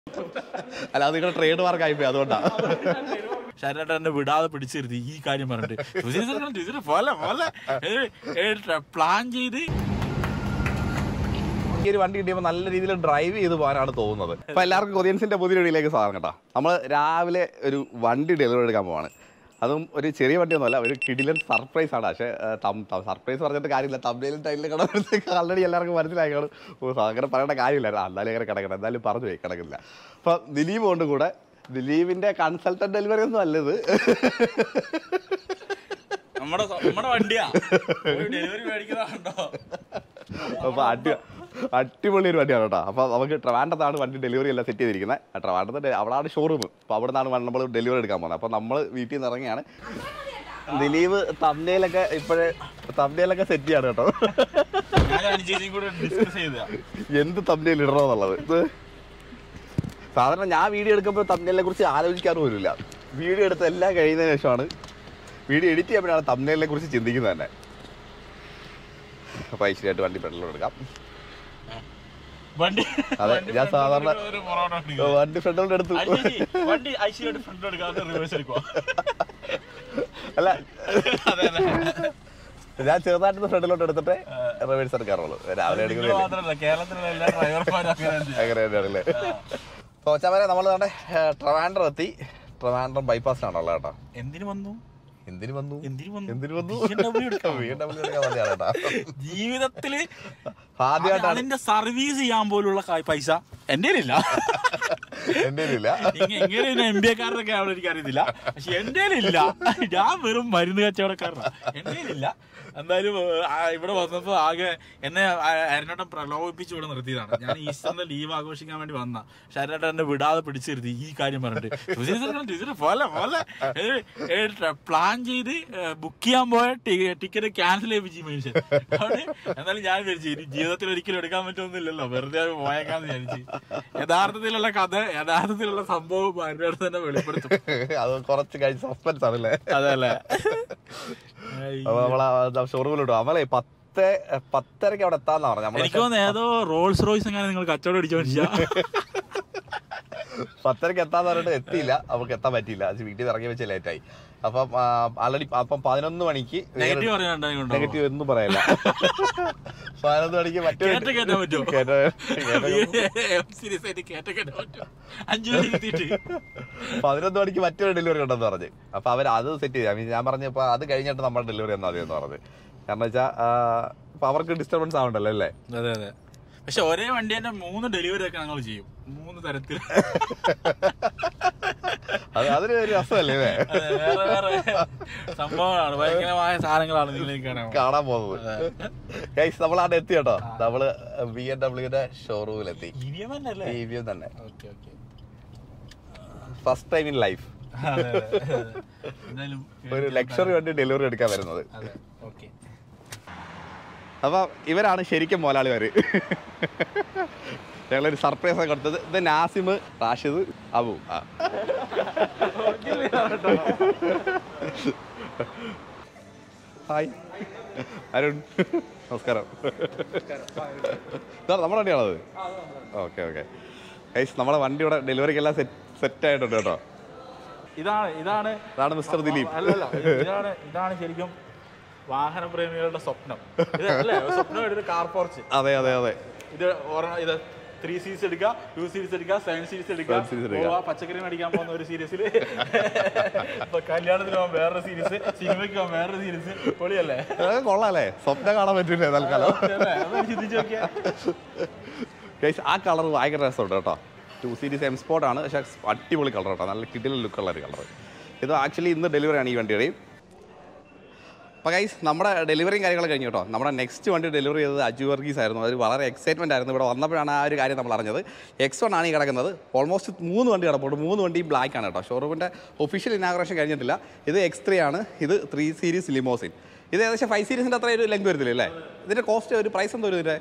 അല്ല അത് നിങ്ങളുടെ ട്രേഡ് മാർക്ക് ആയിപ്പോയി അതുകൊണ്ടാണ് ശരേട്ടൻ എന്നെ വിടാതെ പിടിച്ചിരുത്തി ഈ കാര്യം പറഞ്ഞിട്ട് സുധീർ സാർ പറഞ്ഞു, "സുധീർ പോലെ പോലെ പ്ലാൻ ചെയ്ത് ഈ ഒരു വണ്ടി കിട്ടിയപ്പോൾ നല്ല രീതിയിൽ ഡ്രൈവ് ചെയ്ത് പോകാനാണ് തോന്നുന്നത് അപ്പോൾ എല്ലാവർക്കും കൊതിയൻസിൻ്റെ പുതിയ വീഡിയോയിലേക്ക് സ്വാഗതം കേട്ടോ നമ്മൾ രാവിലെ ഒരു വണ്ടി ഡെലിവറി എടുക്കാൻ പോവാണ് അതും ഒരു ചെറിയ വണ്ടിയൊന്നുമല്ല ഒരു കിടിലൻ സർപ്രൈസ് ആണ് പക്ഷേ സർപ്രൈസ് പറഞ്ഞിട്ട് കാര്യമില്ല തമിഴിലും ടൈലിൽ കിടന്നപ്പോഴത്തേക്ക് ആൾറെഡി എല്ലാവർക്കും മനസ്സിലായി കാണും ഓ അങ്ങനെ പറയേണ്ട കാര്യമില്ലായിരുന്നു എന്തായാലും ഇങ്ങനെ കിടക്കണം എന്തായാലും പറഞ്ഞു പോയി കിടക്കുന്നില്ല അപ്പോൾ ദിലീപ് കൊണ്ട് കൂടെ ദിലീപിൻ്റെ കൺസൾട്ടൻറ്റ് ഡെലിവറി ഒന്നും അല്ലത് നമ്മുടെ നമ്മുടെ വണ്ടിയാ ഡെലിവറി മേടിക്കുന്നതാണ്ടോ അപ്പോൾ അടി അടിപൊളി ഒരു വണ്ടിയാണ് കേട്ടോ അപ്പോൾ നമുക്ക് ട്രവാൻഡത്താണ് വണ്ടി ഡെലിവറി എല്ലാം സെറ്റ് ചെയ്തിരിക്കുന്നത് ട്രവാൻഡത്ത് ഡെ- അവിടെയാണ് ഷോറൂം അപ്പോൾ അവിടെ നിന്നാണ് നമ്മൾ ഡെലിവറി എടുക്കാൻ പോകുന്നത് അപ്പോൾ നമ്മൾ വീട്ടിൽ നിന്ന് ഇറങ്ങിയാണ് ദിലീപ് തമ്മിലൊക്കെ ഇപ്പോഴേ തമ്മിലൊക്കെ സെറ്റ് ചെയ്യാണ് കേട്ടോ ഞാൻ അനുചേച്ചിയും കൂടെ ഡിസ്കസ് ചെയ്തതാ എന്ത് തമ്മിൽ ഇടണോ എന്നുള്ളത് ഇത് സാധാരണ ഞാൻ വീഡിയോ എടുക്കുമ്പോൾ തമ്മിലിനെ കുറിച്ച് ആലോചിക്കാറ് പോലുമില്ല വീഡിയോ എടുത്ത് എല്ലാം കഴിയുന്നതിന് ശേഷമാണ് വീഡിയോ എഡിറ്റ് ചെയ്യുമ്പോഴാണ് തമ്മിലിനെ കുറിച്ച് ചിന്തിക്കുന്നത് തന്നെ അപ്പോൾ ഐശ്വര്യമായിട്ട് വണ്ടി പെട്രോൾ എടുക്കാം വണ്ടി അതെ, വണ്ടി ഞാൻ front സാധാരണ- എടുക്കുക, ഒരു പൊറോട്ട എടുക്കുക. വണ്ടി പെട്രോൾ എടുത്തു അനുചേച്ചി, വണ്ടി ഐശ്വര്യായിട്ട് ഫ്രണ്ട് എടുക്കാതെ റിവേഴ്സ് എടുക്കുക അല്ല അതെ അതെ ഞാൻ ചെറുതായിട്ട് ഫ്രണ്ടിലോട്ട് എടുത്തിട്ട് റിവേഴ്സ് എടുക്കാറുള്ളൂ രാവിലെ നിങ്ങൾ എടുക്കുന്നില്ല മാത്രമല്ല കേരളത്തിലുള്ള എല്ലാ ഡ്രൈവർമാരും അങ്ങനെ തന്നെയാ. അങ്ങനെ തന്നെയാണല്ലേ കോച്ചാമരെ നമ്മൾ നമ്മുടെ ട്രവാൻഡ്രം എത്തി ട്രവാൻഡ്രം ബൈപ്പാസിലാണുള്ളത് കേട്ടോ എന്തിനു വന്നു എന്തിനു വന്നു എന്തിനു വന്നു എന്തിനു വന്നു BMW എടുക്കാൻ BMW എടുക്കാൻ വേണ്ടിയാണ് കേട്ടോ ജീവിതത്തില് ആദ്യമായിട്ടാണ് അതിന്റെ സർവീസ് ചെയ്യാൻ പോലുള്ള കാ- പൈസ എന്റെ ഇല്ല എന്റെ ഇല്ല എങ്ങനെ എം ബി എക്കാരനൊക്കെ അവിടെ എനിക്ക് അറിയത്തില്ല പക്ഷെ എന്റെ ഇല്ല ഞാൻ വെറും മരുന്ന് കച്ചവടക്കാരനാണ് എന്റെ ഇല്ല എന്തായാലും ഏഹ്, ആ, ഇവിടെ വന്നപ്പോ ആകെ എന്നെ അരനോട്ടം പ്രലോഭിപ്പിച്ച് ഇവിടെ നിർത്തിയതാണ് ഞാൻ ഈസ്റ്ററിന്റെ ലീവ് ആഘോഷിക്കാൻ വേണ്ടി വന്ന പക്ഷെ അരനോട്ടം എന്നെ വിടാതെ പിടിച്ചിരുത്തി ഈ കാര്യം പറഞ്ഞിട്ട് സുധീർ സാർ പറഞ്ഞു, "സുധീർ പോലെ പോലെ പ്ലാൻ ചെയ്ത് ബുക്ക് ചെയ്യാൻ പോയ ടിക്കറ്റ് ക്യാൻസൽ ചെയ്യിപ്പിച്ചു മനുഷ്യൻ അതുകൊണ്ട് എന്നാലും ഞാൻ വിചാരിച്ചു ഇനി ജീവിതത്തിൽ ഒരിക്കലും എടുക്കാൻ പറ്റുമൊന്നുമില്ലല്ലോ വെറുതെ അത് പോയേക്കാന്ന് വിചാരിച്ചു യഥാർത്ഥത്തിലുള്ള കഥ യഥാർത്ഥത്തിലുള്ള സംഭവം ഭാര്യയോട് തന്നെ വെളിപ്പെടുത്തും അത് കുറച്ച് കഴിഞ്ഞ് സസ്പെൻസ് ആണല്ലേ അതല്ലേ അപ്പൊ നമ്മളെ ഷോറൂമിലോട്ട് നമ്മളെ പത്ത് പത്തരക്ക് അവിടെ എത്താന്നാ പറഞ്ഞ എനിക്ക് നമ്മളെ തോന്നുന്നു ഏതോ റോൾസ് റോയ്സ് എങ്ങനെ നിങ്ങൾ കച്ചവടം അടിച്ച മനുഷ്യ പത്തരക്ക് എത്താന്ന് പറഞ്ഞിട്ട് എത്തിയില്ല നമുക്ക് എത്താൻ പറ്റിയില്ല അത് വീട്ടിൽ നിന്ന് ഇറങ്ങി വെച്ച് ലേറ്റായി അപ്പം ആൾറെഡി അപ്പം പതിനൊന്ന് മണിക്ക് നെഗറ്റീവ് പറയാനുണ്ടായിക്കൊണ്ടോ നെഗറ്റീവ് ഒന്നും പറയല്ല പതിനൊന്ന് മണിക്ക് മറ്റൊരു കേറ്റ കേറ്റാൻ പറ്റുമോ കേറ്റ- കേറ്റ- സീരിയസ് ആയിട്ട് കേറ്റ കേറ്റാൻ പറ്റുമോ അഞ്ചു മണി എത്തിയിട്ട് പതിനൊന്ന് മണിക്ക് മറ്റൊരു ഡെലിവറി ഉണ്ടെന്ന് പറഞ്ഞു അപ്പൊ അവർ അത് സെറ്റ് ചെയ്തു I mean, ഞാൻ പറഞ്ഞപ്പോ അത് കഴിഞ്ഞിട്ട് നമ്മുടെ ഡെലിവറി എന്നാ മതി എന്ന് പറഞ്ഞു കാരണം വെച്ചാൽ അപ്പൊ അവർക്ക് ഡിസ്റ്റർബൻസ് ആവണ്ടല്ലോ അല്ലേ അതെ അതെ പക്ഷെ ഒരേ വണ്ടി തന്നെ മൂന്ന് ഡെലിവറി ഒക്കെ ഞങ്ങൾ ചെയ്യും മൂന്ന് തരത്തിൽ അത് അതൊരു ഒരു രസമല്ലേ അല്ലേ അതെ, വേറെ വേറെ സംഭവങ്ങളാണ് ഭയങ്കരമായ സാധനങ്ങളാണ് നിങ്ങൾ കാണാൻ കാണാൻ പോകുന്നത് ഗൈസ് നമ്മൾ അവിടെ എത്തി കേട്ടോ നമ്മള് ബി എം ഡബ്ല്യൂന്റെ ഷോറൂമിലെത്തി ഇ വി എം തന്നെ അല്ലേ ഈ വ്യൂ തന്നെ okay okay first time in life അതെ അതെ അതെ. എന്തായാലും ഒരു ലക്ഷറി വണ്ടി ഡെലിവറി എടുക്കാൻ വരുന്നത് അതെ ഓക്കെ അപ്പൊ ഇവരാണ് ശരിക്കും മോലാളിമാര് ഞങ്ങളൊരു സർപ്രൈസ് ഒക്കെ കൊടുത്തത് ഇത് നാസിം റാഷിദ് അബു ആ ഹായ് അരുൺ നമസ്കാരം സാർ നമ്മുടെ വണ്ടിയാണത് ഓക്കെ ഓക്കെ ഗൈസ് നമ്മുടെ വണ്ടി ഇവിടെ ഡെലിവറിക്കെല്ലാം സെറ്റ് സെറ്റ് ആയിട്ടുണ്ട് കേട്ടോ ഇതാണ് ഇതാണ് അതാണ് മിസ്റ്റർ ദിലീപ് അല്ലല്ല ഇതാണ് ഇതാണ് ശരിക്കും വാഹന പ്രേമികളുടെ സ്വപ്നം ഇത് അല്ലേ സ്വപ്നം എടുത്ത് കാർ പോർച്ച് അതെ അതെ അതെ ഇത് ഒരെണ്ണം ഇത് ത്രീ സീരീസ് എടുക്കുക ടു സീരീസ് എടുക്കുക സെവൻ സീരീസ് എടുക്കുക Seven series എടുക്കുക. പോവാ, പച്ചക്കറി മേടിക്കാൻ പോകുന്ന ഒരു സീരീസിൽ ഇപ്പൊ കല്യാണത്തിന് പോകാൻ വേറൊരു സീരീസ് സിനിമയ്ക്ക് പോകാൻ വേറൊരു സീരീസ് പൊളിയല്ലേ അതൊക്കെ കൊള്ളാല്ലേ സ്വപ്നം കാണാൻ പറ്റില്ലേ തൽക്കാലം അല്ലേ? അതൊന്ന് ചിന്തിച്ച് നോക്കിയാ ഗൈസ് ആ കളർ ഭയങ്കര രസമുണ്ട് കേട്ടോ ടു സീരീസ് എം സ്പോർട്ട് ആണ് പക്ഷേ അടിപൊളി കളർ കേട്ടോ നല്ല കിടിലൻ ലുക്കുള്ള ഒരു കളർ ഇത് ആക്ച്വലി ഇന്ന് ഡെലിവറി ആണ് ഈ വണ്ടിയുടെയും അപ്പോൾ ഗൈസ് നമ്മുടെ ഡെലിവറിയും കാര്യങ്ങളൊക്കെ കഴിഞ്ഞു കേട്ടോ നമ്മുടെ നെക്സ്റ്റ് വണ്ടി ഡെലിവറി ചെയ്തത് അജു വർഗീസ് ആയിരുന്നു അത് വളരെ എക്സൈറ്റ്മെൻ്റ് ആയിരുന്നു ഇവിടെ വന്നപ്പോഴാണ് ആ ഒരു കാര്യം നമ്മൾ അറിഞ്ഞത് എക്സ് വൺ ആണ് ഈ കിടക്കുന്നത് ഓൾമോസ്റ്റ് മൂന്ന് വണ്ടി കിടപ്പുണ്ട് മൂന്ന് വണ്ടി ബ്ലാക്ക് ആണ് കേട്ടോ ഷോറൂമിൻ്റെ ഒഫീഷ്യൽ ഇനാഗ്രേഷൻ കഴിഞ്ഞിട്ടില്ല ഇത് എക്സ് ത്രീ ആണ് ഇത് ത്രീ സീരീസ് ലിമോസിൻ ഇത് ഏകദേശം ഫൈവ് സീരീസിൻ്റെ അത്ര ഒരു ലെങ്ത് വരുന്നില്ല അല്ലേ ഇതിൻ്റെ കോസ്റ്റ് ഒരു പ്രൈസ് എന്തോ വരും ഇതിൻ്റെ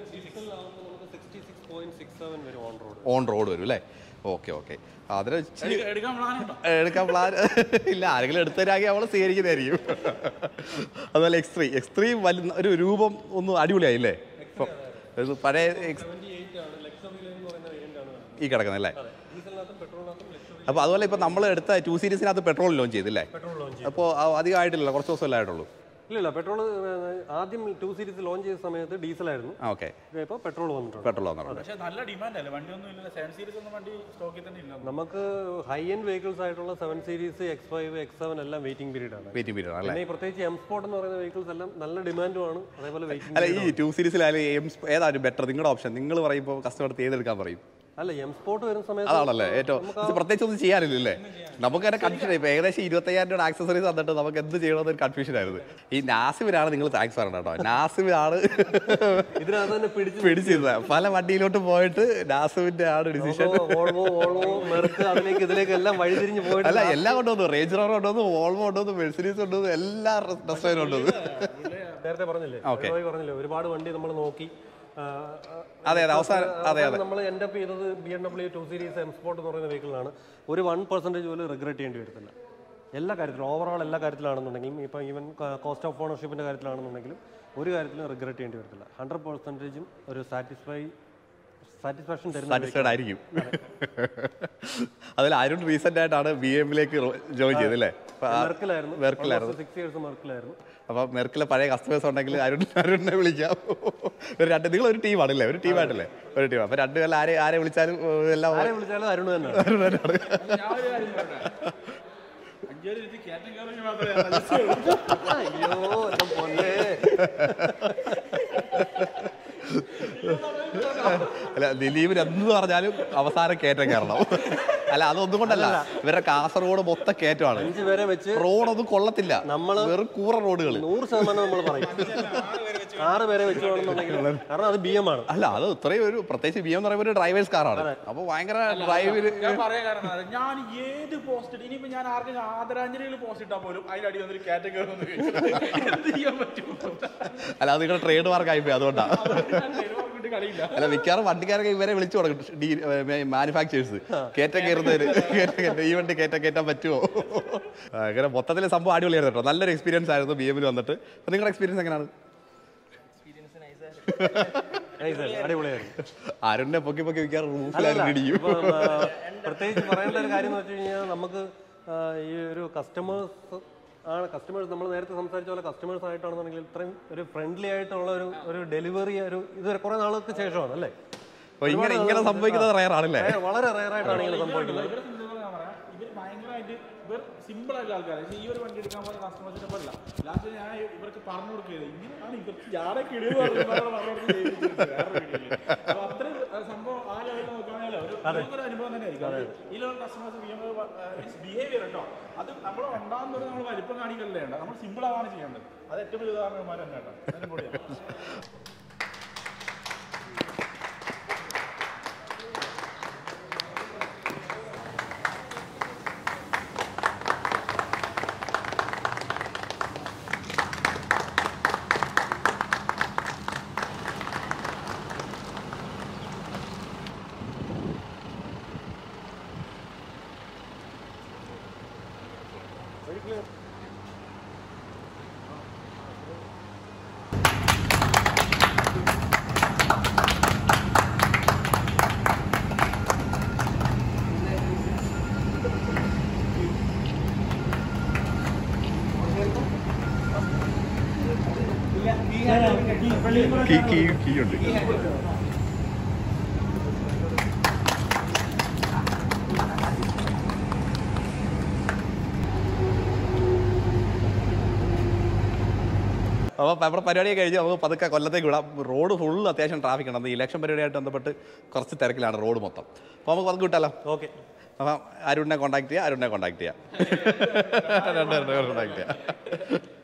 ഓൺ റോഡ് വരും അല്ലേ ഓക്കെ ഓക്കെ അതിന് ഇച്ചിരി എടുക്ക- എടുക്കാൻ പ്ലാൻ ഉണ്ടോ എടുക്കാൻ പ്ലാൻ ഇല്ല ആരെങ്കിലും എടുത്തരാകി അവൾ സ്വീകരിക്കുന്നതായിരിക്കും അതുപോലെ എക്സ് ത്രീ എക്സ് ത്രീ വലിയ ഒരു രൂപം ഒന്ന് അടിപൊളിയായില്ലേ ഇപ്പം ഇത് പഴയ ഈ കിടക്കുന്നത് അല്ലേ ഡീസലിനകത്തും പെട്രോളിനകത്തും ലക്ഷറി അപ്പോൾ അതുപോലെ ഇപ്പോൾ നമ്മൾ എടുത്ത ടു സീരീസിനകത്ത് പെട്രോൾ ലോഞ്ച് ചെയ്തില്ലേ പെട്രോൾ ലോഞ്ച് അപ്പോൾ അധികമായിട്ടില്ല കുറച്ച് ദിവസമല്ലേ ആയിട്ടുള്ളൂ ഇല്ല ഇല്ല പെട്രോൾ ആദ്യം ടു സീരീസ് ലോഞ്ച് ചെയ്ത സമയത്ത് ഡീസലായിരുന്നു ആ ഓക്കെ ഇപ്പോൾ പെട്രോൾ വന്നിട്ടുണ്ട് പെട്രോൾ വന്നിട്ടുണ്ട് പക്ഷെ നല്ല ഡിമാൻഡ് അല്ലേ വണ്ടി ഒന്നും ഇല്ല സെവൻ സീരീസ് ഒന്നും വണ്ടി സ്റ്റോക്കിൽ തന്നെ ഇല്ല നമുക്ക് ഹൈ എൻഡ് വെഹിക്കിൾസ് ആയിട്ടുള്ള seven series X five X seven എല്ലാം വെയിറ്റിംഗ് പീരീഡ് ആണ് വെയിറ്റിംഗ് പീരീഡ് അല്ലേ പിന്നെ ഈ പ്രത്യേകിച്ച് എം സ്പോർട്ട് എന്ന് പറയുന്ന വെഹിക്കിൾസ് എല്ലാം നല്ല ഡിമാൻഡുമാണ് അതേപോലെ വെയിറ്റിംഗ് അല്ല ഈ ടു സീരീസിലായാലും എം ഏതാണ് ബെറ്റർ നിങ്ങളുടെ ഓപ്ഷൻ നിങ്ങൾ പറയുമ്പോൾ കസ്റ്റമർ ഏതെടുക്കാൻ പറയും അല്ല എം സ്പോർട്ട് വരുന്ന സമയത്ത് അതാണല്ലേ ഏറ്റവും ഇത് പ്രത്യേകിച്ച് ഒന്നും ചെയ്യാനില്ലല്ലേ നമുക്ക് തന്നെ കൺഫ്യൂഷൻ ഇപ്പൊ ഏകദേശം ഇരുപത്തയ്യായിരം രൂപ ആക്സസറീസ് തന്നിട്ട് നമുക്ക് എന്ത് ചെയ്യണമെന്ന് ഒരു കൺഫ്യൂഷൻ ആയിരുന്നു ഈ നാസിമിനാണ് നിങ്ങൾ താങ്ക്സ് പറയണം കേട്ടോ നാസിമിനാണ് ഇതിനകത്ത് തന്നെ പിടിച്ച് പിടിച്ചിരുന്നത് പല വണ്ടിയിലോട്ട് പോയിട്ട് നാസിമിന്റെ ആണ് ഡിസിഷൻ വോൾവോ വോൾവോ മെർക്ക് അതിലേക്ക് ഇതിലേക്ക് എല്ലാം വഴിതിരിഞ്ഞ് പോയിട്ട് അല്ല എല്ലാം കൊണ്ടുവന്നു റേഞ്ച് റോവർ കൊണ്ടുവന്നു വോൾവോ കൊണ്ടുവന്നു മെഴ്സറീസ് കൊണ്ടുവന്നു എല്ലാ റെസ്റ്റോറൻറ്റ് കൊണ്ടുവന്നു നേരത്തെ പറഞ്ഞില്ലേ ഒരുപാട് പറഞ്ഞില്ലേ ഒരുപാട് വണ്ടി നമ്മൾ നോക്കി ആ, ആ, അതെ അതെ അവസാനം അതെ അതെ നമ്മൾ എൻഡ് അപ്പ് ചെയ്തത് B M W two series M sport എന്ന് പറയുന്ന വെഹിക്കിളാണ് ഒരു വൺ പെർസെൻറ്റേജ് പോലും റിഗ്രറ്റ് ചെയ്യേണ്ടി വരത്തില്ല എല്ലാ കാര്യത്തിലും ഓവറോൾ എല്ലാ കാര്യത്തിലാണെന്നുണ്ടെങ്കിലും ഇപ്പോൾ ഈവൻ കോസ്റ്റ് ഓഫ് ഓണർഷിപ്പിൻ്റെ കാര്യത്തിലാണെന്നുണ്ടെങ്കിലും ഒരു കാര്യത്തിലും റിഗ്രറ്റ് ചെയ്യേണ്ടി വരത്തില്ല ഹൺഡ്രഡ് പെർസെൻറ്റേജും ഒരു സാറ്റിസ്ഫൈ സാറ്റിസ്ഫാക്ഷൻ തരുന്ന സാറ്റിസ്ഫൈഡ് ആയിരിക്കും അതിൽ അരുൺ റീസെന്റ് ആയിട്ടാണ് ബി എമ്മിലേക്ക് ജോയിൻ ചെയ്തല്ലേ മെർക്കിലായിരുന്നു മെർക്കിലായിരുന്നു സിക്സ് ഇയേഴ്സ് മെർക്കിലായിരുന്നു അപ്പൊ മെർക്കിലെ പഴയ കസ്റ്റമേഴ്സ് ഉണ്ടെങ്കിൽ അരുൺ അരുണിനെ വിളിക്കാം ഒരു രണ്ട് നിങ്ങൾ ഒരു ടീമാണല്ലേ ഒരു ടീമായിട്ടല്ലേ ഒരു ടീം അപ്പൊ രണ്ടുപേരും ആരെ ആരെ വിളിച്ചാലും ഏഹ്, എല്ലാം ആരെ വിളിച്ചാലും അരുൺ തന്നെയാണ് അരുൺ തന്നെയാണ് ഞാൻ ഒരു കാര്യം പറയട്ടെ അഞ്ചേരി ഇരുത്തി കയറ്റം കയറി മാത്രമേ അയ്യോ എന്റെ പൊന്നേ അല്ല ദിലീപിന് എന്ത് പറഞ്ഞാലും അവസാനം കയറ്റം കയറണം അല്ല അതൊന്നും കൊണ്ടല്ല ഇവരുടെ കാസർഗോഡ് മൊത്തം കയറ്റമാണ് അഞ്ചു പേരെ വെച്ച് റോഡൊന്നും കൊള്ളത്തില്ല നമ്മള് വെറും കൂറ റോഡുകൾ നൂറ് ശതമാനം നമ്മൾ പറയും ആറ് പേരെ വെച്ച് വേണമെന്നുണ്ടെങ്കിൽ കാരണം അത് ബി എം ആണ് അല്ല അത് ഇത്രയും ഒരു പ്രത്യേകിച്ച് ബി എം എന്ന് പറയുമ്പോൾ ഒരു ഡ്രൈവേഴ്സ് കാറാണ് അപ്പൊ ഭയങ്കര ഡ്രൈവില് ഞാൻ പറയാൻ കാരണം അതാണ്. ഞാൻ ഏത് പോസ്റ്റ് ഇനിയിപ്പോ ഞാൻ ആർക്കും ആദരാഞ്ജലികൾ പോസ്റ്റ് ഇട്ടാൽ പോലും അതിനടി വന്നൊരു കാറ്റഗറി എന്ത് ചെയ്യാൻ പറ്റും അല്ല അത് നിങ്ങളുടെ ട്രേഡ് മാർക്ക് ആയിപ്പോയി അതുകൊണ്ടാണ് കൊണ്ട് കളിയില്ല അല്ല മിക്കവാറും വണ്ടിക്കാരൊക്കെ ഇവരെ വിളിച്ചു തുടങ്ങും മാനുഫാക്ചേഴ്സ് കയറ്റം കയറുന്നവര് കയറ്റം കയറ്റം ഈ വണ്ടി കയറ്റം കയറ്റാൻ പറ്റുമോ ആ, അങ്ങനെ മൊത്തത്തിൽ സംഭവം അടിപൊളിയായിരുന്നു കേട്ടോ നല്ലൊരു എക്സ്പീരിയൻസ് ആയിരുന്നു ബി എമ്മിൽ വന്നിട്ട് അപ്പൊ നിങ്ങളുടെ എക്സ്പീരിയൻസ് എങ്ങനെയാണ് Nice ആയിരുന്നു. അടിപൊളിയായിരുന്നു അരുണിനെ പൊക്കി പൊക്കി മിക്കവാറും റൂഫിലാരും ഇടിയും ഇപ്പം, ആ, പ്രത്യേകിച്ച് പറയേണ്ട ഒരു കാര്യം എന്ന് വെച്ച് കഴിഞ്ഞാൽ നമുക്ക് ആ, ഈ ഒരു കസ്റ്റമേഴ്സ് ആണ് കസ്റ്റമേഴ്സ് നമ്മൾ നേരത്തെ സംസാരിച്ച പോലെ കസ്റ്റമേഴ്സ് ആയിട്ടാണെന്നുണ്ടെങ്കിൽ ഇത്രയും ഒരു ഫ്രണ്ട്ലി ആയിട്ടുള്ള ഒരു ഒരു ഡെലിവറി ഒരു ഇത് കുറെ നാൾക്ക് ശേഷമാണ് അല്ലേ അപ്പൊ ഇങ്ങനെ ഇങ്ങനെ സംഭവിക്കുന്നത് റയർ ആണല്ലേ ഏ, വളരെ റയർ ആയിട്ടാണ് ഇങ്ങനെ സംഭവിക്കുന്നത് ഇവരെ സംബന്ധിച്ചിടത്തോളം ഞാൻ പറയാം ഇവർ ഭയങ്കരമായിട്ട് ഇവർ സിമ്പിൾ ആയിട്ടുള്ള ആൾക്കാരാണ് പക്ഷേ ഈ ഒരു വണ്ടി എടുക്കാൻ പോകുന്ന കസ്റ്റമേഴ്സിനെ പോലല്ല ലാസ്റ്റ് ഞാൻ ഇവർക്ക് പറഞ്ഞു കൊടുക്കുകയത് ഇങ്ങനെയാണ് ഇവർക്ക് ജാടെ കിളിവ് പറഞ്ഞു പറഞ്ഞു കൊടുത്ത് ജയിപ്പിച്ചിട്ടുണ്ട് വേറൊരു വീഡിയോയില്. അപ്പൊ അത്രയും ആ, സംഭവം ആ ലെവലിൽ നോക്കുകയാണെങ്കിൽ ഒരു ഭയങ്കര അനുഭവം തന്നെ ആയിരിക്കും ഈ ലെവൽ കസ്റ്റമേഴ്സ് ബിഹേവിയർ കേട്ടോ അത് നമ്മൾ ഉണ്ടാകുന്നത് നമ്മൾ വലിപ്പം കാണിക്കലല്ലേ ഉണ്ട് നമ്മൾ സിമ്പിൾ ആവാണ് ചെയ്യേണ്ടത് അത് ഏറ്റവും വലിയ ഉദാഹരണമാർ തന്നെ കേട്ടോ അതിനും കൂടിയാണ് കീ കീ കീ ഉണ്ട് അപ്പോൾ നമ്മുടെ പരിപാടിയൊക്കെ കഴിഞ്ഞ് നമുക്ക് പതുക്കെ കൊല്ലത്തേക്ക് വിടാം റോഡ് ഫുൾ അത്യാവശ്യം ട്രാഫിക് ഉണ്ട് അന്ന് ഇലക്ഷൻ പരിപാടിയായിട്ട് ബന്ധപ്പെട്ട് കുറച്ച് തിരക്കിലാണ് റോഡ് മൊത്തം അപ്പോൾ നമുക്ക് പതുക്കെ വിട്ടാലോ ഓക്കെ അപ്പം അരുണിനെ കോൺടാക്ട് ചെയ്യാം അരുണിനെ കോൺടാക്ട് ചെയ്യാം രണ്ടുപേരുടെ കോൺടാക്ട് ചെയ്യാം